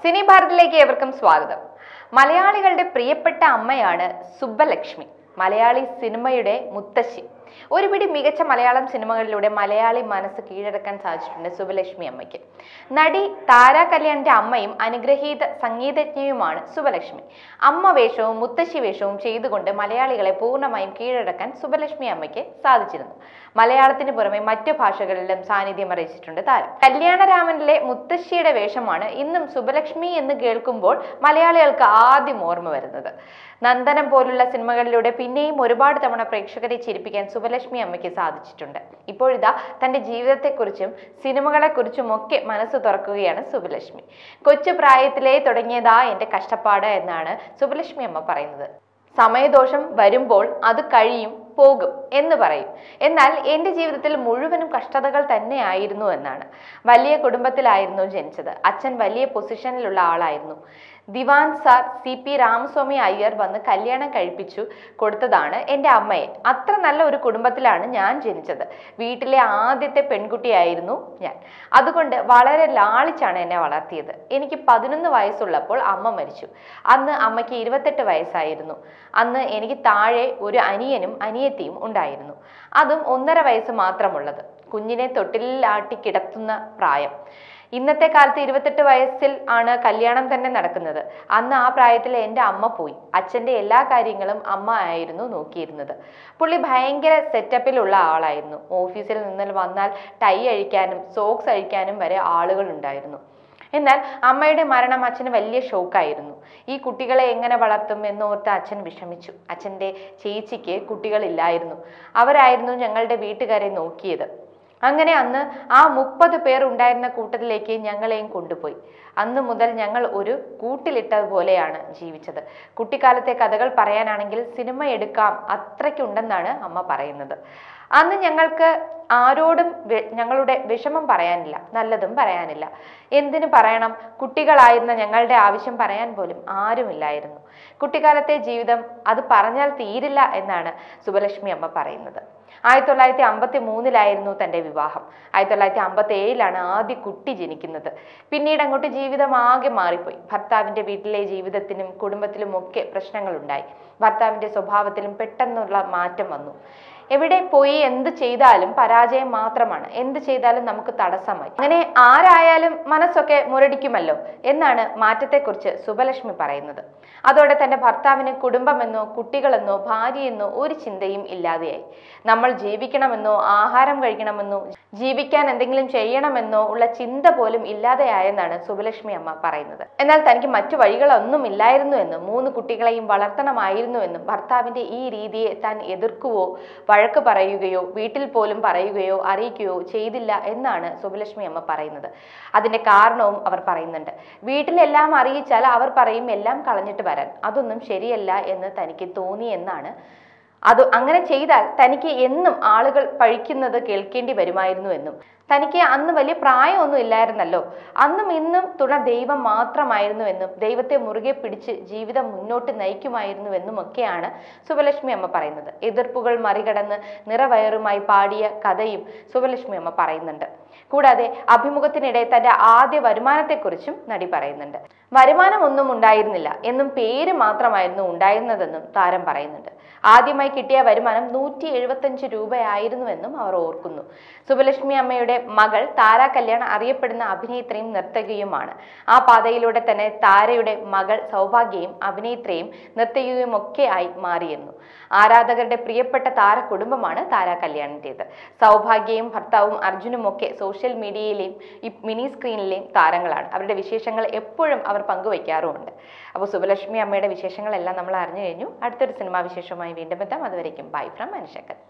സിനി ഭാരതിലേക്ക് ഏവർക്കും സ്വാഗതം മലയാളികളുടെ പ്രിയപ്പെട്ട അമ്മയാണ് സുബ്ബലക്ഷ്മി മലയാളി സിനിമയുടെ മുത്തശ്ശി ഒരുപിടി മികച്ച മലയാളം സിനിമകളിലൂടെ മലയാളി മനസ്സ് കീഴടക്കാൻ സാധിച്ചിട്ടുണ്ട് സുബലക്ഷ്മി അമ്മയ്ക്ക് നടി താരാ കല്യാണിന്റെ അമ്മയും അനുഗ്രഹീത സംഗീതജ്ഞയുമാണ് സുബലക്ഷ്മി അമ്മ വേഷവും മുത്തശ്ശി വേഷവും ചെയ്തുകൊണ്ട് മലയാളികളെ പൂർണ്ണമായും കീഴടക്കാൻ സുബലക്ഷ്മി അമ്മയ്ക്ക് സാധിച്ചിരുന്നു മലയാളത്തിന് പുറമെ മറ്റു ഭാഷകളിലും സാന്നിധ്യം അറിയിച്ചിട്ടുണ്ട് താരം കല്യാണരാമനിലെ മുത്തശ്ശിയുടെ വേഷമാണ് ഇന്നും സുബലക്ഷ്മി എന്ന് കേൾക്കുമ്പോൾ മലയാളികൾക്ക് ആദ്യം ഓർമ്മ വരുന്നത് നന്ദനം പോലുള്ള സിനിമകളിലൂടെ പിന്നെയും ഒരുപാട് തവണ പ്രേക്ഷകരെ ചിരിപ്പിക്കാൻ സുബലക്ഷ്മി അമ്മയ്ക്ക് സാധിച്ചിട്ടുണ്ട് ഇപ്പോഴിതാ തന്റെ ജീവിതത്തെക്കുറിച്ചും സിനിമകളെക്കുറിച്ചും ഒക്കെ മനസ്സ് തുറക്കുകയാണ് സുബലക്ഷ്മി കൊച്ചു പ്രായത്തിലേ തുടങ്ങിയതാ എന്റെ കഷ്ടപ്പാട് എന്നാണ് സുബലക്ഷ്മി അമ്മ പറയുന്നത് സമയദോഷം വരുമ്പോൾ അത് കഴിയും പോകും എന്ന് പറയും എന്നാൽ എൻ്റെ ജീവിതത്തിൽ മുഴുവനും കഷ്ടതകൾ തന്നെയായിരുന്നു എന്നാണ് വലിയ കുടുംബത്തിലായിരുന്നു ജനിച്ചത് അച്ഛൻ വലിയ പൊസിഷനിലുള്ള ആളായിരുന്നു Dewan sir C P Ramaswamy Iyer വന്ന് കല്യാണം കഴിപ്പിച്ചു കൊടുത്തതാണ് എൻ്റെ അമ്മയെ അത്ര നല്ല ഒരു കുടുംബത്തിലാണ് ഞാൻ ജനിച്ചത് വീട്ടിലെ ആദ്യത്തെ പെൺകുട്ടിയായിരുന്നു ഞാൻ അതുകൊണ്ട് വളരെ ലാളിച്ചാണ് എന്നെ വളർത്തിയത് എനിക്ക് പതിനൊന്ന് വയസ്സുള്ളപ്പോൾ അമ്മ മരിച്ചു അന്ന് അമ്മയ്ക്ക് ഇരുപത്തെട്ട് വയസ്സായിരുന്നു അന്ന് എനിക്ക് താഴെ ഒരു അനിയനും അനിയത്തിയും ഉണ്ടായിരുന്നു അതും ഒന്നര വയസ്സ് മാത്രമുള്ളത് കുഞ്ഞിനെ തൊട്ടിലാട്ടി കിടത്തുന്ന പ്രായം ഇന്നത്തെ കാലത്ത് ഇരുപത്തെട്ട് വയസ്സിൽ ആണ് കല്യാണം തന്നെ നടക്കുന്നത് അന്ന് ആ പ്രായത്തിൽ എൻ്റെ അമ്മ പോയി അച്ഛൻ്റെ എല്ലാ കാര്യങ്ങളും അമ്മ ആയിരുന്നു നോക്കിയിരുന്നത് പുള്ളി ഭയങ്കര സെറ്റപ്പിലുള്ള ആളായിരുന്നു ഓഫീസിൽ നിന്ന് വന്നാൽ ടൈ അഴിക്കാനും സോക്സ് അഴിക്കാനും വരെ ആളുകൾ ഉണ്ടായിരുന്നു എന്നാൽ അമ്മയുടെ മരണം അച്ഛന് വലിയ ഷോക്കായിരുന്നു ഈ കുട്ടികളെ എങ്ങനെ വളർത്തും എന്നോർത്ത് അച്ഛൻ വിഷമിച്ചു അച്ഛൻ്റെ ചേച്ചിക്ക് കുട്ടികളില്ലായിരുന്നു അവരായിരുന്നു ഞങ്ങളുടെ വീട്ടുകാരെ നോക്കിയത് അങ്ങനെ അന്ന് ആ മുപ്പത് പേർ ഉണ്ടായിരുന്ന കൂട്ടത്തിലേക്ക് ഞങ്ങളെയും കൊണ്ടുപോയി അന്ന് മുതൽ ഞങ്ങൾ ഒരു കൂട്ടിലിട്ടതുപോലെയാണ് ജീവിച്ചത് കുട്ടിക്കാലത്തെ കഥകൾ പറയാനാണെങ്കിൽ സിനിമ എടുക്കാം അത്രയ്ക്കുണ്ടെന്നാണ് അമ്മ പറയുന്നത് അന്ന് ഞങ്ങൾക്ക് ആരോടും വെ- ഞങ്ങളുടെ വിഷമം പറയാനില്ല നല്ലതും പറയാനില്ല എന്തിനു പറയണം കുട്ടികളായിരുന്ന ഞങ്ങളുടെ ആവശ്യം പറയാൻ പോലും ആരുമില്ലായിരുന്നു കുട്ടിക്കാലത്തെ ജീവിതം അത് പറഞ്ഞാൽ തീരില്ല എന്നാണ് സുബലക്ഷ്മി അമ്മ പറയുന്നത് ആയിരത്തി തൊള്ളായിരത്തി അമ്പത്തി മൂന്നിലായിരുന്നു തന്റെ വിവാഹം ആയിരത്തി തൊള്ളായിരത്തി അമ്പത്തി ഏഴിലാണ് ആദ്യ കുട്ടി ജനിക്കുന്നത് പിന്നീട് അങ്ങോട്ട് ജീവിതം ആകെ മാറിപ്പോയി ഭർത്താവിന്റെ വീട്ടിലെ ജീവിതത്തിനും കുടുംബത്തിലും ഒക്കെ പ്രശ്നങ്ങളുണ്ടായി ഭർത്താവിന്റെ സ്വഭാവത്തിലും പെട്ടെന്നുള്ള മാറ്റം വന്നു എവിടെ പോയി എന്ത് ചെയ്താലും പരാജയം മാത്രമാണ് എന്ത് ചെയ്താലും നമുക്ക് തടസ്സമായി അങ്ങനെ ആരായാലും മനസ്സൊക്കെ മുരടിക്കുമല്ലോ എന്നാണ് മാറ്റത്തെക്കുറിച്ച് സുബലക്ഷ്മി പറയുന്നത് അതോടെ തന്റെ ഭർത്താവിന് കുടുംബമെന്നോ കുട്ടികളെന്നോ ഭാര്യയെന്നോ ഒരു ചിന്തയും ഇല്ലാതെയായി നമ്മൾ ജീവിക്കണമെന്നോ ആഹാരം കഴിക്കണമെന്നോ ജീവിക്കാൻ എന്തെങ്കിലും ചെയ്യണമെന്നോ ഉള്ള ചിന്ത പോലും ഇല്ലാതെയായെന്നാണ് സുബലക്ഷ്മി അമ്മ പറയുന്നത് എന്നാൽ തനിക്ക് മറ്റു വഴികളൊന്നും ഇല്ലായിരുന്നു എന്നും മൂന്ന് കുട്ടികളെയും വളർത്തണമായിരുന്നു എന്നും ഭർത്താവിന്റെ ഈ രീതിയെ താൻ എതിർക്കുവോ വഴക്ക് പറയുകയോ വീട്ടിൽ പോലും പറയുകയോ അറിയിക്കുകയോ ചെയ്തില്ല എന്നാണ് സുബലക്ഷ്മി അമ്മ പറയുന്നത് അതിന്റെ കാരണവും അവർ പറയുന്നുണ്ട് വീട്ടിലെല്ലാം അറിയിച്ചാൽ അവർ പറയും എല്ലാം കളഞ്ഞിട്ട് വരാൻ അതൊന്നും ശരിയല്ല എന്ന് തനിക്ക് തോന്നി എന്നാണ് അത് അങ്ങനെ ചെയ്താൽ തനിക്ക് എന്നും ആളുകൾ പഴിക്കുന്നത് കേൾക്കേണ്ടി വരുമായിരുന്നു എന്നും തനിക്ക് അന്ന് വലിയ പ്രായമൊന്നും ഇല്ലായിരുന്നല്ലോ അന്നും ഇന്നും തുണ ദൈവം മാത്രമായിരുന്നു എന്നും ദൈവത്തെ മുറുകെ പിടിച്ച് ജീവിതം മുന്നോട്ട് നയിക്കുമായിരുന്നു എന്നും ഒക്കെയാണ് സുബലക്ഷ്മി അമ്മ പറയുന്നത് എതിർപ്പുകൾ മറികടന്ന് നിറവയറുമായി പാടിയ കഥയും സുബലക്ഷ്മി അമ്മ പറയുന്നുണ്ട് കൂടാതെ അഭിമുഖത്തിനിടെ തന്റെ ആദ്യ വരുമാനത്തെക്കുറിച്ചും നടി പറയുന്നുണ്ട് വരുമാനം ഒന്നും ഉണ്ടായിരുന്നില്ല എന്നും പേര് മാത്രമായിരുന്നു ഉണ്ടായിരുന്നതെന്നും താരം പറയുന്നുണ്ട് ആദ്യമായി കിട്ടിയ വരുമാനം നൂറ്റി എഴുപത്തഞ്ച് രൂപയായിരുന്നുവെന്നും അവർ ഓർക്കുന്നു സുബലക്ഷ്മി അമ്മയുടെ മകൾ താര കല്യാൺ അറിയപ്പെടുന്ന അഭിനേത്രിയും നർത്തകിയുമാണ് ആ പാതയിലൂടെ തന്നെ താരയുടെ മകൾ സൗഭാഗ്യയും അഭിനേത്രിയും നർത്തകിയും ഒക്കെ ആയി മാറിയിരുന്നു ആരാധകരുടെ പ്രിയപ്പെട്ട താര കുടുംബമാണ് താര കല്യാണിൻ്റെത് സൗഭാഗ്യയും ഭർത്താവും അർജുനും ഒക്കെ സോഷ്യൽ മീഡിയയിലെയും ഈ മിനി സ്ക്രീനിലെയും താരങ്ങളാണ് അവരുടെ വിശേഷങ്ങൾ എപ്പോഴും അവർ പങ്കുവയ്ക്കാറുമുണ്ട് അപ്പോൾ സുബലക്ഷ്മി അമ്മയുടെ വിശേഷങ്ങളെല്ലാം നമ്മൾ അറിഞ്ഞു കഴിഞ്ഞു അടുത്തൊരു സിനിമാ വിശേഷവുമായി വീണ്ടും എത്താം അതുവരേക്കും ബൈ ഫ്രം മനുഷ്യക്കത്ത്